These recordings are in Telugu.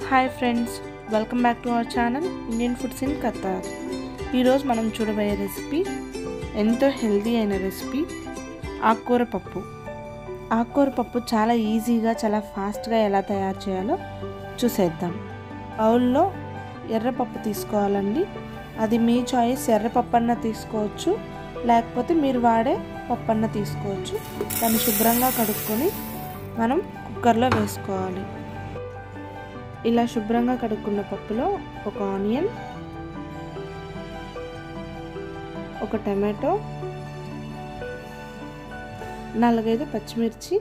hi friends welcome back to our channel Indian foods in Qatar ఈరోజు మనం చూడబోయే రెసిపీ ఎంతో హెల్దీ అయిన రెసిపీ ఆకుకూర పప్పు ఆకుకూర పప్పు చాలా ఈజీగా చాలా ఫాస్ట్గా ఎలా తయారు చేయాలో చూసేద్దాం బౌల్లో ఎర్రపప్పు తీసుకోవాలండి అది మీ చాయిస్ ఎర్రపప్పు అన్న తీసుకోవచ్చు లేకపోతే మీరు వాడే పప్పు అన్న తీసుకోవచ్చు దాన్ని శుభ్రంగా కడుక్కొని మనం కుక్కర్లో వేసుకోవాలి ఇలా శుభ్రంగా కడుక్కున్న పప్పులో ఒక ఆనియన్ ఒక టమాటో నాలుగైదు పచ్చిమిర్చి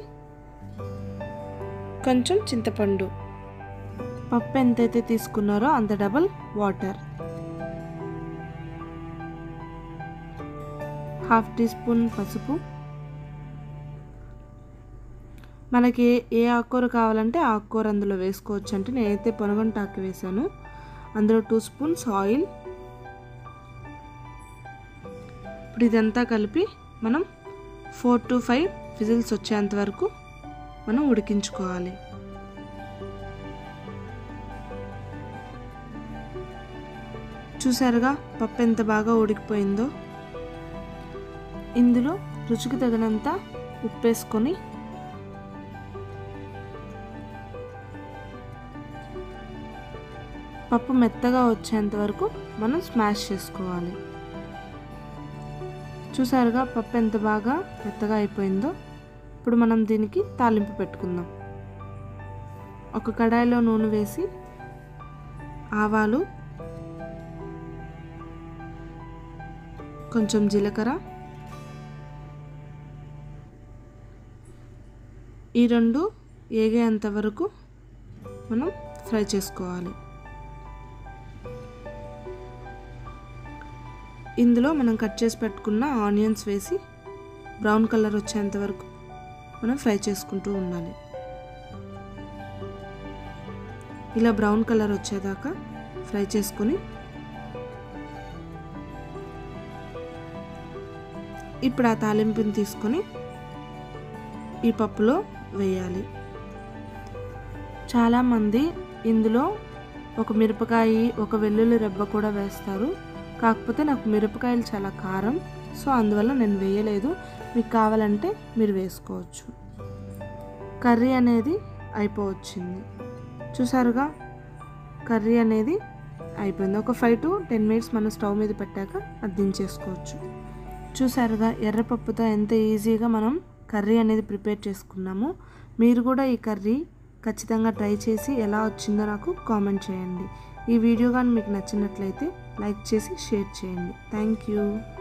కొంచెం చింతపండు పప్పు ఎంతైతే తీసుకున్నారో అంత double water half teaspoon పసుపు మనకి ఏ ఆకుకూర కావాలంటే ఆ ఆకుకూర అందులో వేసుకోవచ్చు అంటే నేనైతే పొనగంటాకు వేసాను అందులో టూ స్పూన్స్ ఆయిల్ ఇప్పుడు ఇదంతా కలిపి మనం ఫోర్ టు ఫైవ్ విజిల్స్ వచ్చేంత వరకు మనం ఉడికించుకోవాలి చూసారుగా పప్పు ఎంత బాగా ఉడికిపోయిందో ఇందులో రుచికి తగినంత ఉప్పేసుకొని పప్పు మెత్తగా వచ్చేంత వరకు మనం స్మాష్ చేసుకోవాలి చూసారుగా పప్పు ఎంత బాగా మెత్తగా అయిపోయిందో ఇప్పుడు మనం దీనికి తాలింపు పెట్టుకుందాం ఒక కడాయిలో నూనె వేసి ఆవాలు కొంచెం జీలకర్ర ఈ రెండు ఏగేంత వరకు మనం ఫ్రై చేసుకోవాలి ఇందులో మనం కట్ చేసి పెట్టుకున్న ఆనియన్స్ వేసి బ్రౌన్ కలర్ వచ్చేంత వరకు మనం ఫ్రై చేసుకుంటూ ఉండాలి ఇలా బ్రౌన్ కలర్ వచ్చేదాకా ఫ్రై చేసుకొని ఇప్పుడు ఆ తాలింపుని తీసుకొని ఈ పప్పులో వేయాలి చాలామంది ఇందులో ఒక మిరపకాయ ఒక వెల్లుల్లి రెబ్బ కూడా వేస్తారు కాకపోతే నాకు మిరపకాయలు చాలా కారం సో అందువల్ల నేను వేయలేదు మీకు కావాలంటే మీరు వేసుకోవచ్చు కర్రీ అనేది అయిపోవచ్చింది చూసారుగా కర్రీ అనేది అయిపోయింది ఒక ఫైవ్ టు టెన్ మినిట్స్ మనం స్టవ్ మీద పెట్టాక అది దించేసుకోవచ్చు చూసారుగా ఎర్రపప్పుతో ఎంత ఈజీగా మనం కర్రీ అనేది ప్రిపేర్ చేసుకున్నాము మీరు కూడా ఈ కర్రీ ఖచ్చితంగా ట్రై చేసి ఎలా వచ్చిందో నాకు కామెంట్ చేయండి ఈ వీడియో కానీ మీకు నచ్చినట్లయితే లైక్ చేసి షేర్ చేయండి థ్యాంక్ యూ